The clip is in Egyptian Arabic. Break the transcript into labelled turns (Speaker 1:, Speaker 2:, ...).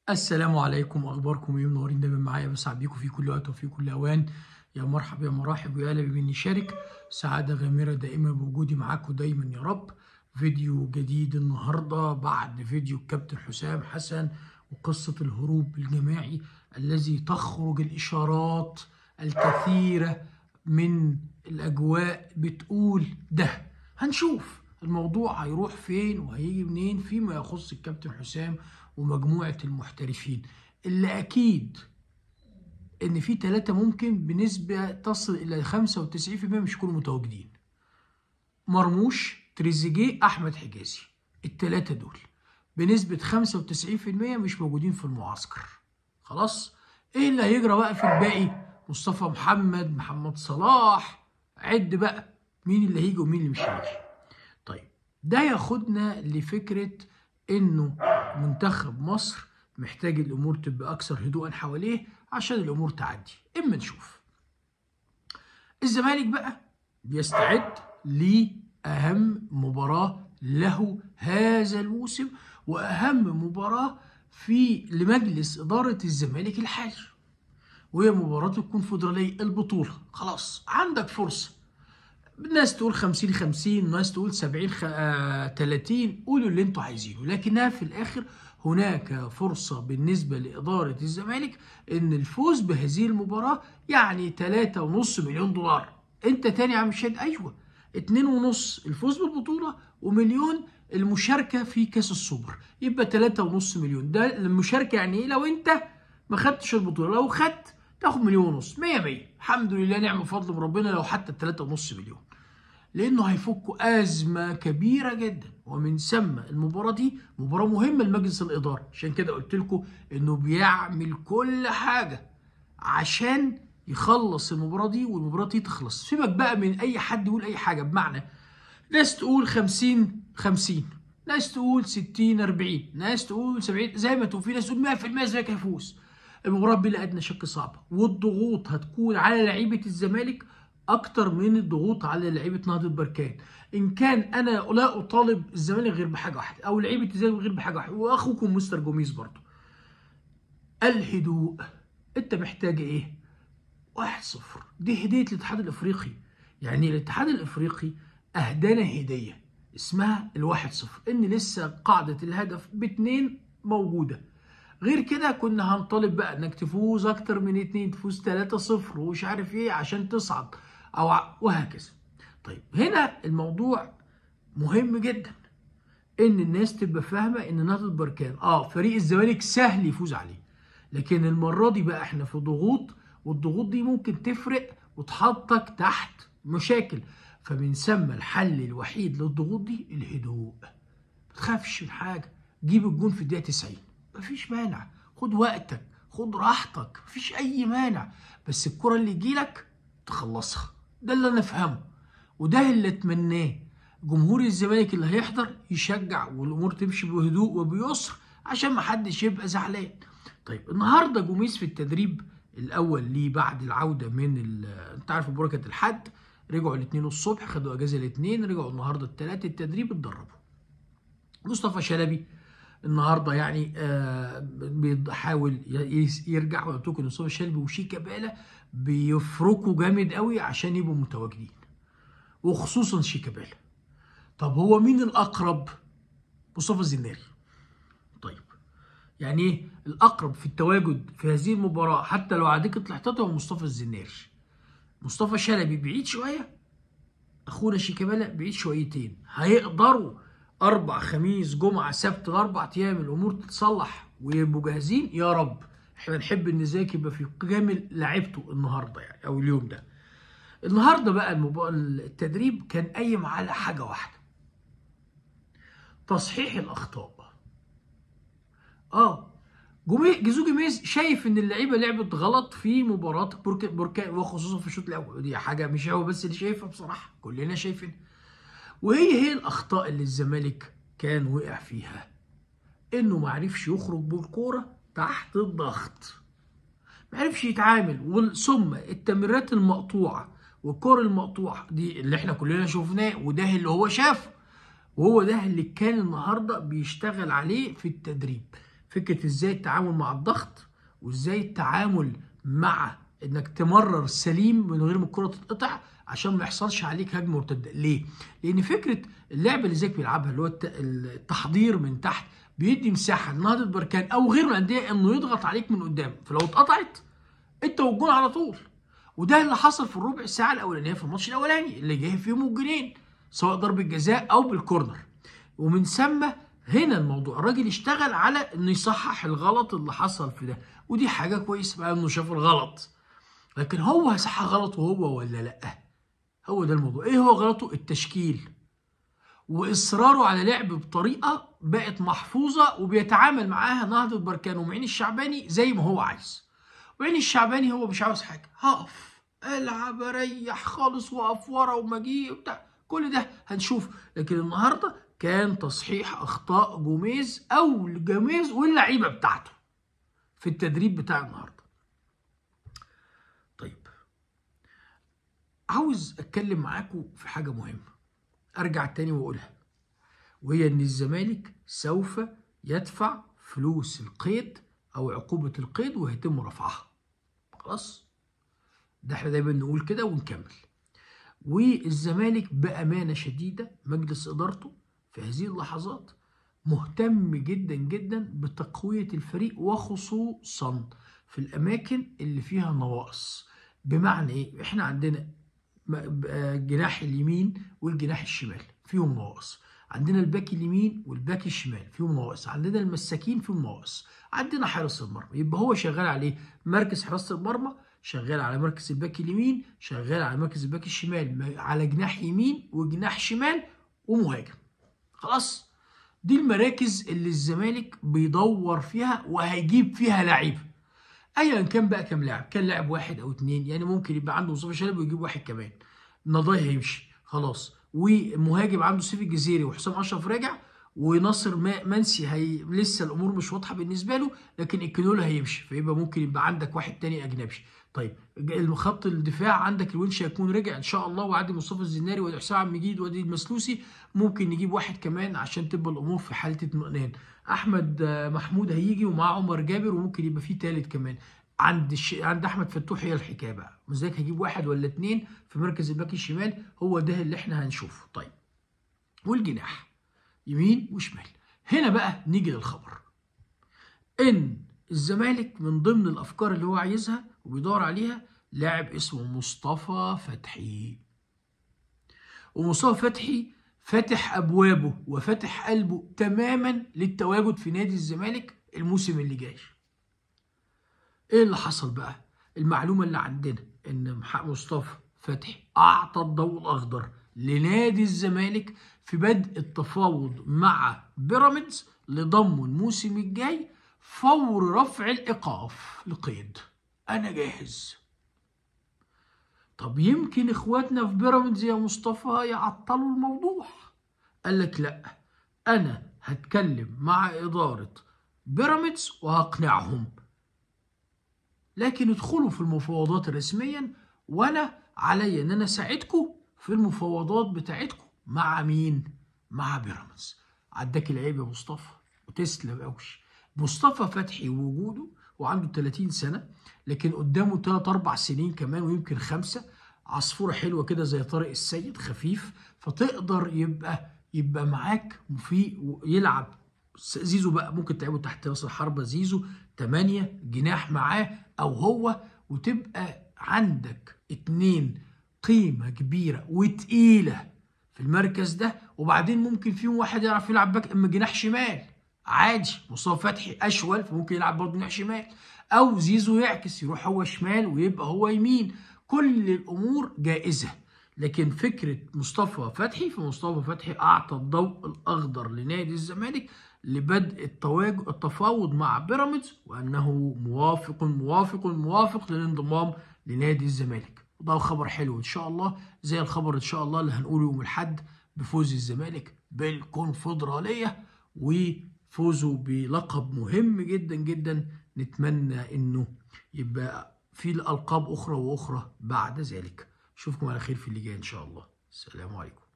Speaker 1: السلام عليكم اخباركم ايه منورين دايما معايا بسعد بيكم في كل وقت وفي كل اوان يا مرحب يا مراحب ويا اهلا بمن يشارك سعاده غامره دائما بوجودي معاكم دايما يا رب فيديو جديد النهارده بعد فيديو الكابتن حسام حسن وقصه الهروب الجماعي الذي تخرج الاشارات الكثيره من الاجواء بتقول ده هنشوف الموضوع هيروح فين وهيجي منين فيما يخص الكابتن حسام ومجموعة المحترفين اللي أكيد إن في ثلاثة ممكن بنسبة تصل إلى 95% مش يكونوا متواجدين مرموش تريزيجيه أحمد حجازي الثلاثة دول بنسبة 95% مش موجودين في المعسكر خلاص إيه اللي هيجرى بقى في الباقي مصطفى محمد محمد صلاح عد بقى مين اللي هيجي ومين اللي مش هيجي طيب ده ياخدنا لفكرة انه منتخب مصر محتاج الامور تبقى اكثر هدوءا حواليه عشان الامور تعدي اما نشوف الزمالك بقى بيستعد لاهم مباراه له هذا الموسم واهم مباراه في لمجلس اداره الزمالك الحالي وهي مباراه الكونفدراليه البطوله خلاص عندك فرصه ناس تقول 50 50 ناس تقول 70 خ... آه... 30 قولوا اللي انتوا عايزينه لكنها في الاخر هناك فرصة بالنسبة لإدارة الزمالك إن الفوز بهذه المباراة يعني 3.5 مليون دولار أنت تاني يا عم شاد أيوه 2.5 الفوز بالبطولة ومليون المشاركة في كأس السوبر يبقى 3.5 مليون ده المشاركة يعني إيه لو أنت ما خدتش البطولة لو خدت تاخد مليون ونص 100 100 الحمد لله نعم فضل من ربنا لو حتى 3.5 مليون لانه هيفكوا ازمه كبيره جدا ومن ثم المباراه دي مباراه مهمه لمجلس الاداره عشان كده قلت لكم انه بيعمل كل حاجه عشان يخلص المباراه دي والمباراه دي تخلص سيبك بقى من اي حد يقول اي حاجه بمعنى ناس تقول 50 50 ناس تقول 60 40 ناس تقول 70 زي ما تقول في ناس تقول 100% الزمالك هيفوز المباراه بلا ادنى شك صعبه والضغوط هتكون على لعيبه الزمالك اكتر من الضغوط على لعيبه نهضه بركان ان كان انا لا اطالب الزمالك غير بحاجه واحده او لعيبه الزمالك غير بحاجه واحده واخوكم مستر جوميز برضو الهدوء انت محتاج ايه واحد صفر دي هديه الاتحاد الافريقي يعني الاتحاد الافريقي اهدانا هديه اسمها الواحد صفر ان لسه قاعده الهدف باتنين موجوده غير كده كنا هنطالب بقى انك تفوز اكتر من اتنين تفوز 3 صفر ومش عارف ايه عشان تصعد او وهكذا طيب هنا الموضوع مهم جدا ان الناس تبقى فاهمه ان نهضه بركان اه فريق الزمالك سهل يفوز عليه لكن المره دي بقى احنا في ضغوط والضغوط دي ممكن تفرق وتحطك تحت مشاكل فمن ثم الحل الوحيد للضغوط دي الهدوء ما تخافش من حاجه جيب الجون في الدقيقه 90 مفيش مانع خد وقتك خد راحتك مفيش اي مانع بس الكره اللي تجيلك تخلصها ده اللي انا افهمه وده اللي اتمناه جمهور الزمالك اللي هيحضر يشجع والامور تمشي بهدوء وبيسر عشان ما حدش يبقى زعلان طيب النهارده جوميز في التدريب الاول ليه بعد العوده من انت عارف المباراه كانت الحد رجعوا الاثنين الصبح خدوا اجازه الاثنين رجعوا النهارده الثلاث التدريب اتدربوا مصطفى شلبي النهارده يعني آه بيحاول يرجع وقلت لكم ان مصطفى شلبي وشيكابالا بيفركوا جامد قوي عشان يبقوا متواجدين وخصوصا شيكابالا طب هو مين الاقرب مصطفى الزناري طيب يعني ايه الاقرب في التواجد في هذه المباراه حتى لو على دكه الاحتياطي هو مصطفى الزناري مصطفى شلبي بعيد شويه اخونا شيكابالا بعيد شويتين هيقدروا اربع خميس جمعه سبت الاربع ايام الامور تتصلح ويبقوا جاهزين يا رب احنا نحب ان زيك يبقى في كامل لعبته النهارده يعني او اليوم ده النهارده بقى التدريب كان قايم على حاجه واحده تصحيح الاخطاء اه جيزو جيميز شايف ان اللعيبه لعبت غلط في مباراه بركا بركا وخصوصا في الشوط الاول دي حاجه مش هو بس اللي شايفها بصراحه كلنا شايفين وهي هي الاخطاء اللي الزمالك كان وقع فيها انه ما عرفش يخرج بالكوره تحت الضغط ما عرفش يتعامل ثم التمريرات المقطوعه والكور المقطوعه دي اللي احنا كلنا شفناه وده اللي هو شافه وهو ده اللي كان النهارده بيشتغل عليه في التدريب فكره ازاي التعامل مع الضغط وازاي التعامل مع انك تمرر سليم من غير ما الكره تتقطع عشان ما يحصلش عليك هجمه مرتده ليه لان فكره اللعبه اللي زيك بيلعبها اللي هو الت- التحضير من تحت بيدي مساحه لنهضه بركان او غيره من الانديه انه يضغط عليك من قدام فلو اتقطعت انت والجون على طول وده اللي حصل في الربع ساعه الاولانيه في الماتش الاولاني اللي جه فيهم الجونين سواء ضربه جزاء او بالكورنر ومن ثم هنا الموضوع الراجل اشتغل على انه يصحح الغلط اللي حصل في ده ودي حاجه كويسه بقى انه شاف الغلط لكن هو هيصحح غلطه هو ولا لا هو ده الموضوع ايه هو غلطه التشكيل واصراره على لعب بطريقه بقت محفوظه وبيتعامل معاها نهضه بركان ومعين الشعباني زي ما هو عايز وعين الشعباني هو مش عاوز حاجه هقف العب اريح خالص واقف ورا ومجيء وبتاع كل ده هنشوف لكن النهارده كان تصحيح اخطاء جوميز او جوميز واللعيبه بتاعته في التدريب بتاع النهارده طيب عاوز اتكلم معاكم في حاجه مهمه ارجع تاني واقولها وهي ان الزمالك سوف يدفع فلوس القيد او عقوبه القيد وهيتم رفعها خلاص ده احنا دايما نقول كده ونكمل والزمالك بامانه شديده مجلس ادارته في هذه اللحظات مهتم جدا جدا بتقويه الفريق وخصوصا في الاماكن اللي فيها نواقص بمعنى ايه احنا عندنا م- آه، جناح اليمين والجناح الشمال فيهم نواقص عندنا الباك اليمين والباك الشمال فيهم نواقص عندنا المساكين فيهم نواقص عندنا حارس المرمى يبقى هو شغال عليه مركز حراسه المرمى شغال على مركز الباك اليمين شغال على مركز الباك الشمال م- على جناح يمين وجناح شمال ومهاجم خلاص دي المراكز اللي الزمالك بيدور فيها وهيجيب فيها لعيبه ايا كان بقى كام لاعب كان لاعب واحد او اتنين يعني ممكن يبقى عنده مصطفى شلبي ويجيب واحد كمان نضاي هيمشي خلاص ومهاجم عنده سيف الجزيري وحسام اشرف راجع وناصر ما- منسي هي لسه الامور مش واضحه بالنسبه له لكن الكنول هيمشي فيبقى ممكن يبقى عندك واحد تاني اجنبي طيب خط الدفاع عندك الونش هيكون رجع ان شاء الله وعادي مصطفى الزناري وادي حسام عبد المجيد وادي المسلوسي ممكن نجيب واحد كمان عشان تبقى الامور في حاله اطمئنان احمد آه، محمود هيجي ومعاه عمر جابر وممكن يبقى فيه تالت كمان عند الش... عند احمد فتوح هي الحكايه بقى مزاك هجيب واحد ولا اتنين في مركز الباك الشمال هو ده اللي احنا هنشوفه طيب والجناح يمين وشمال هنا بقى نيجي للخبر ان الزمالك من ضمن الافكار اللي هو عايزها وبيدور عليها لاعب اسمه مصطفى فتحي ومصطفى فتحي فاتح ابوابه وفاتح قلبه تماما للتواجد في نادي الزمالك الموسم اللي جاي ايه اللي حصل بقى المعلومه اللي عندنا ان مح- مصطفى فتحي اعطى الضوء الاخضر لنادي الزمالك في بدء التفاوض مع بيراميدز لضمه الموسم الجاي فور رفع الايقاف لقيد انا جاهز طب يمكن اخواتنا في بيراميدز يا مصطفى يعطلوا الموضوع قال لك لا انا هتكلم مع اداره بيراميدز وهقنعهم لكن ادخلوا في المفاوضات رسميا وانا عليا ان انا اساعدكم في المفاوضات بتاعتكم مع مين مع بيراميدز عداك العيب يا مصطفى وتسلم قوي مصطفى فتحي وجوده وعنده 30 سنه لكن قدامه 3 4 سنين كمان ويمكن خمسه عصفوره حلوه كده زي طارق السيد خفيف فتقدر يبقى يبقى معاك في يلعب زيزو بقى ممكن تلعبه تحت راس الحربة زيزو 8 جناح معاه او هو وتبقى عندك اتنين قيمة كبيرة وتقيلة في المركز ده وبعدين ممكن فيهم واحد يعرف يلعب باك اما جناح شمال عادي مصطفى فتحي اشول فممكن يلعب برضه جناح شمال او زيزو يعكس يروح هو شمال ويبقى هو يمين كل الامور جائزه لكن فكره مصطفى فتحي فمصطفى فتحي اعطى الضوء الاخضر لنادي الزمالك لبدء التواجد التفاوض مع بيراميدز وانه موافق موافق موافق للانضمام لنادي الزمالك وده خبر حلو ان شاء الله زي الخبر ان شاء الله اللي هنقوله يوم الاحد بفوز الزمالك بالكونفدراليه وفوزه بلقب مهم جدا جدا نتمنى انه يبقى في القاب اخرى واخرى بعد ذلك اشوفكم على خير في اللي جاي ان شاء الله السلام عليكم